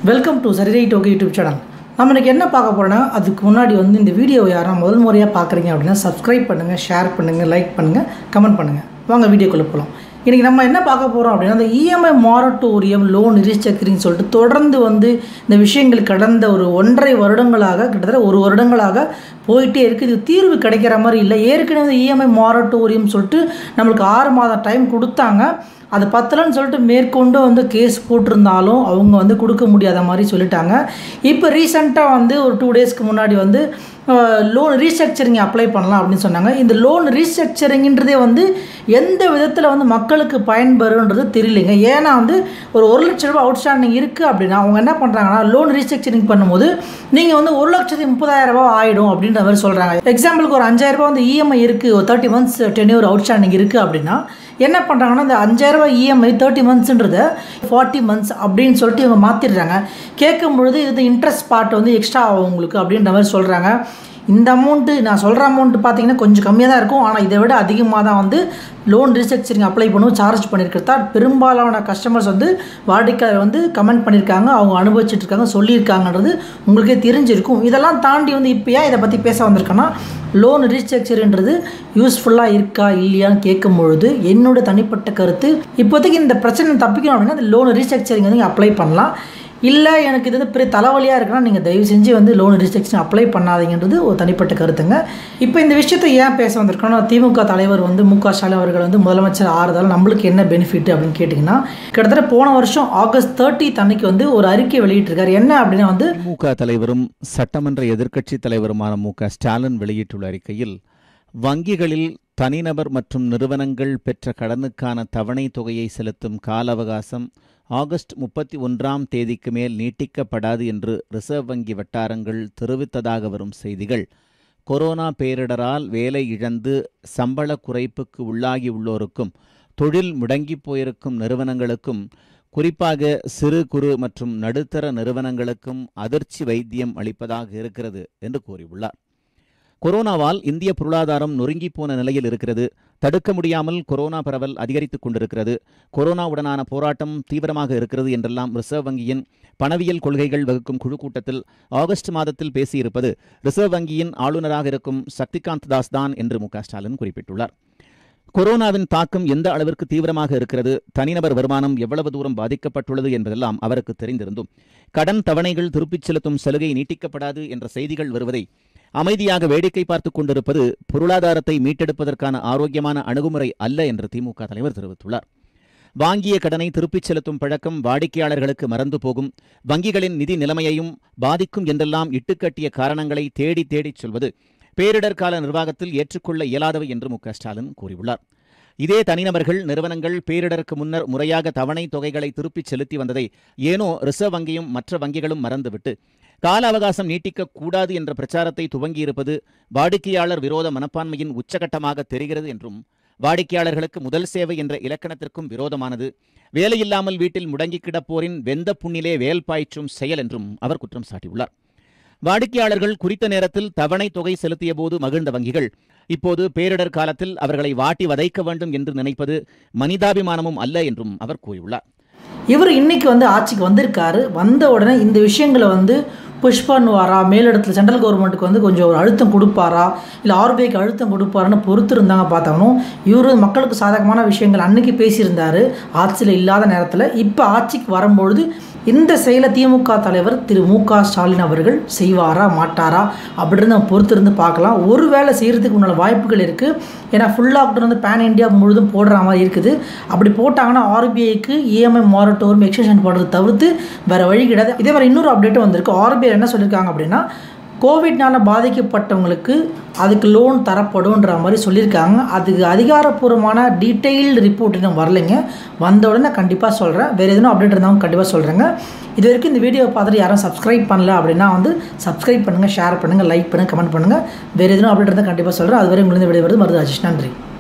welcome to சரிரை டோக்கி YouTube channel நம்ம இன்றைக்கி என்ன பார்க்க போகிறோன்னா அதுக்கு முன்னாடி வந்து இந்த வீடியோ யாரும் முதல் முறையாக பார்க்குறீங்க அப்படின்னா சப்ஸ்கிரைப் பண்ணுங்கள் ஷேர் பண்ணுங்கள் லைக் பண்ணுங்கள் கமெண்ட் பண்ணுங்கள் வாங்க வீடியோக்குள்ளே போகலாம் இன்றைக்கி நம்ம என்ன பார்க்க போகிறோம் அப்படின்னா அந்த இஎம்ஐ மாரட்டோரியம் லோன் ரீஸ்ட்ரக்சரிங் சொல்லிட்டு தொடர்ந்து வந்து இந்த விஷயங்கள் கடந்த ஒரு ஒன்றரை வருடங்களாக கிட்டத்தட்ட ஒரு வருடங்களாக போயிட்டே இருக்குது இது தீர்வு கிடைக்கிற மாதிரி இல்லை ஏற்கனவே இஎம்ஐ மாரட்டோரியம் சொல்லிட்டு நம்மளுக்கு ஆறு மாதம் டைம் கொடுத்தாங்க அது பத்தலன்னு சொல்லிட்டு மேற்கொண்டு வந்து கேஸ் போட்டிருந்தாலும் அவங்க வந்து கொடுக்க முடியாத மாதிரி சொல்லிட்டாங்க இப்போ ரீசெண்டாக வந்து ஒரு டூ டேஸ்க்கு முன்னாடி வந்து லோன் ரீஸ்ட்ரக்சரிங் அப்ளை பண்ணலாம் அப்படின்னு சொன்னாங்க இந்த லோன் ரீஸ்ட்ரக்சரிங்ன்றதே வந்து எந்த விதத்தில் வந்து மக்களுக்கு பயன்பெறுன்றது தெரியலைங்க ஏன்னா வந்து ஒரு ஒரு லட்ச ரூபாய் அவுட்ஸ்டாண்டிங் இருக்குது அப்படின்னா அவங்க என்ன பண்ணுறாங்கன்னா லோன் ரீஸ்ட்ரக்சரிங் பண்ணும்போது நீங்கள் வந்து ஒரு லட்சத்தி முப்பதாயிரம் ரூபாய் ஆகிடும் அப்படின்ற மாதிரி சொல்கிறாங்க எக்ஸாம்பிளுக்கு ஒரு அஞ்சாயிரம் ரூபாய் வந்து இஎம்ஐ இருக்குது ஒரு தேர்ட்டி மந்த்ஸ் டென்யூர் அவுட்ஸ்டாண்டிங் இருக்குது அப்படின்னா என்ன பண்ணுறாங்கன்னா இந்த அஞ்சாயிரரூபா இஎம்ஐ தேர்ட்டி மந்த்ஸுன்றத ஃபார்ட்டி மந்த்ஸ் அப்படின்னு சொல்லிட்டு இவங்க மாற்றிடுறாங்க கேட்கும் பொழுது இது இன்ட்ரெஸ்ட் பார்ட் வந்து எக்ஸ்ட்ரா ஆகும் உங்களுக்கு அப்படின்ற மாதிரி சொல்கிறாங்க இந்த அமௌண்ட்டு நான் சொல்கிற அமௌண்ட்டு பார்த்தீங்கன்னா கொஞ்சம் கம்மியாக தான் இருக்கும் ஆனால் இதை விட அதிகமாக தான் வந்து லோன் ரீஸ்ட்ரக்சரிங் அப்ளை பண்ணுவோம் சார்ஜ் பண்ணியிருக்கிறதா பெரும்பாலான கஸ்டமர்ஸ் வந்து வாடிக்கையாளர் வந்து கமெண்ட் பண்ணியிருக்காங்க அவங்க அனுபவிச்சுட்டு இருக்காங்க சொல்லியிருக்காங்கன்றது உங்களுக்கே தெரிஞ்சிருக்கும் இதெல்லாம் தாண்டி வந்து இப்போ ஏன் இதை பற்றி பேச வந்திருக்கேன்னா லோன் ரீஸ்ட்ரக்சர்ன்றது யூஸ்ஃபுல்லாக இருக்கா இல்லையான்னு கேட்கும் பொழுது என்னோட தனிப்பட்ட கருத்து இப்போதைக்கு இந்த பிரச்சனை தப்பிக்கணும் அப்படின்னா இந்த லோன் ரீஸ்ட்ரக்சரிங் வந்து அப்ளை பண்ணலாம் இல்லை எனக்கு இது வந்து பெரிய தலைவலியாக இருக்குன்னா நீங்கள் தயவு செஞ்சு வந்து லோன் ரிஸ்ட்ரிக்ஷன் அப்ளை பண்ணாதீங்கன்றது ஒரு தனிப்பட்ட கருத்துங்க இப்போ இந்த விஷயத்தை ஏன் பேச வந்திருக்கோன்னா திமுக தலைவர் வந்து மு க ஸ்டாலின் அவர்கள் வந்து முதலமைச்சர் ஆறுதல் நம்மளுக்கு என்ன பெனிஃபிட் அப்படின்னு கேட்டிங்கன்னா கிட்டத்தட்ட போன வருஷம் ஆகஸ்ட் தேர்ட்டித் அன்னைக்கு வந்து ஒரு அறிக்கை வெளியிட்டிருக்காரு என்ன அப்படின்னா வந்து திமுக தலைவரும் சட்டமன்ற எதிர்க்கட்சி தலைவருமான மு க ஸ்டாலின் வெளியிட்டுள்ள அறிக்கையில் வங்கிகளில் தனிநபர் மற்றும் நிறுவனங்கள் பெற்ற கடனுக்கான தவணை தொகையை செலுத்தும் கால அவகாசம் ஆகஸ்ட் முப்பத்தி ஒன்றாம் தேதிக்கு மேல் நீட்டிக்கப்படாது என்று ரிசர்வ் வங்கி வட்டாரங்கள் தெரிவித்ததாக வரும் செய்திகள் கொரோனா பேரிடரால் வேலை இழந்து சம்பள குறைப்புக்கு உள்ளாகியுள்ளோருக்கும் தொழில் முடங்கிப் போயிருக்கும் நிறுவனங்களுக்கும் குறிப்பாக சிறு குறு மற்றும் நடுத்தர நிறுவனங்களுக்கும் அதிர்ச்சி வைத்தியம் அளிப்பதாக இருக்கிறது என்று கூறியுள்ளார் கொரோனாவால் இந்திய பொருளாதாரம் நொறுங்கிப் போன நிலையில் இருக்கிறது தடுக்க முடியாமல் கொரோனா பரவல் அதிகரித்துக் கொண்டிருக்கிறது கொரோனாவுடனான போராட்டம் தீவிரமாக இருக்கிறது என்றெல்லாம் ரிசர்வ் வங்கியின் பணவியல் கொள்கைகள் வகுக்கும் குழு கூட்டத்தில் ஆகஸ்ட் மாதத்தில் பேசியிருப்பது ரிசர்வ் வங்கியின் ஆளுநராக இருக்கும் சக்திகாந்த் தாஸ் தான் என்று மு க ஸ்டாலின் குறிப்பிட்டுள்ளார் கொரோனாவின் தாக்கம் எந்த அளவிற்கு தீவிரமாக இருக்கிறது தனிநபர் வருமானம் எவ்வளவு தூரம் பாதிக்கப்பட்டுள்ளது என்பதெல்லாம் அவருக்கு தெரிந்திருந்தும் கடன் தவணைகள் திருப்பிச் செலுத்தும் சலுகை நீட்டிக்கப்படாது என்ற செய்திகள் வருவதை அமைதியாக வேடிக்கை பார்த்துக் கொண்டிருப்பது பொருளாதாரத்தை மீட்டெடுப்பதற்கான ஆரோக்கியமான அணுகுமுறை அல்ல என்று திமுக தலைவர் தெரிவித்துள்ளார் வாங்கிய கடனை திருப்பிச் செலுத்தும் பழக்கம் வாடிக்கையாளர்களுக்கு மறந்து போகும் வங்கிகளின் நிதி நிலைமையையும் பாதிக்கும் என்றெல்லாம் இட்டுக்கட்டிய காரணங்களை தேடி தேடிச் சொல்வது பேரிடர் கால நிர்வாகத்தில் ஏற்றுக்கொள்ள இயலாதவை என்று மு க ஸ்டாலின் கூறியுள்ளார் இதே தனிநபர்கள் நிறுவனங்கள் பேரிடருக்கு முன்னர் முறையாக தவணை தொகைகளை திருப்பிச் செலுத்தி வந்ததை ஏனோ ரிசர்வ் வங்கியும் மற்ற வங்கிகளும் மறந்துவிட்டு கால அவகாசம் நீட்டிக்க கூடாது என்ற பிரச்சாரத்தை துவங்கியிருப்பது வாடிக்கையாளர் விரோத மனப்பான்மையின் உச்சகட்டமாக தெரிகிறது என்றும் வாடிக்கையாளர்களுக்கு முதல் சேவை என்ற இலக்கணத்திற்கும் விரோதமானது வேலையில்லாமல் வீட்டில் முடங்கி கிடப்போரின் வெந்த புண்ணிலே வேல் பாய்ச்சும் செயல் என்றும் அவர் குற்றம் சாட்டியுள்ளார் வாடிக்கையாளர்கள் குறித்த நேரத்தில் தவணை தொகை செலுத்திய போது மகிழ்ந்த வங்கிகள் இப்போது பேரிடர் காலத்தில் அவர்களை வாட்டி வதைக்க வேண்டும் என்று நினைப்பது மனிதாபிமானமும் அல்ல என்றும் அவர் கூறியுள்ளார் இவர் இன்னைக்கு வந்து ஆட்சிக்கு வந்திருக்காரு வந்த உடனே இந்த விஷயங்களை வந்து புஷ் பண்ணுவாரா மேலிடத்தில் சென்ட்ரல் கவர்மெண்ட்டுக்கு வந்து கொஞ்சம் ஒரு அழுத்தம் கொடுப்பாரா இல்லை ஆர்பிஐக்கு அழுத்தம் கொடுப்பாரான்னு பொறுத்து இருந்தாங்க பார்த்தாலும் இவர் மக்களுக்கு சாதகமான விஷயங்கள் அன்னைக்கு பேசியிருந்தார் ஆட்சியில் இல்லாத நேரத்தில் இப்போ ஆட்சிக்கு வரும்பொழுது இந்த செயலை திமுக தலைவர் திரு மு க ஸ்டாலின் அவர்கள் செய்வாரா மாட்டாரா அப்படின்னு நம்ம பொறுத்திருந்து பார்க்கலாம் ஒருவேளை செய்கிறதுக்கு உண்டான வாய்ப்புகள் இருக்குது ஏன்னா ஃபுல் லாக்டவுன் வந்து பேன் இந்தியா முழுதும் போடுற மாதிரி இருக்குது அப்படி போட்டாங்கன்னா ஆர்பிஐக்கு இஎம்ஐ மாரட்டோரும் எக்ஸ்டென்ஷன் போடுறது தவிர்த்து வேறு வழி கிடையாது இதே மாதிரி இன்னொரு அப்டேட்டும் வந்திருக்கு ஆர்பிஐ என்ன சொல்லியிருக்காங்க அப்படின்னா கோவிட்னால் பாதிக்கப்பட்டவங்களுக்கு அதுக்கு லோன் தரப்படும்ன்ற மாதிரி சொல்லியிருக்காங்க அதுக்கு அதிகாரப்பூர்வமான டீட்டெயில்டு ரிப்போர்ட் இன்னும் வரலைங்க வந்த உடனே கண்டிப்பாக சொல்கிறேன் வேறு எதுவும் அப்டேட் இருந்தாலும் கண்டிப்பாக சொல்கிறேங்க இது வரைக்கும் இந்த வீடியோவை பார்த்துட்டு யாரும் சப்ஸ்கிரைப் பண்ணல அப்படின்னா வந்து சப்ஸ்கிரைப் பண்ணுங்கள் ஷேர் பண்ணுங்கள் லைக் பண்ணுங்கள் கமெண்ட் பண்ணுங்கள் வேறு எதுவும் அப்டேட் இருந்தால் கண்டிப்பாக சொல்கிறேன் அது வரை உங்களுக்கு இந்த வீடியோ வருது மருது ராஜேஷ் நன்றி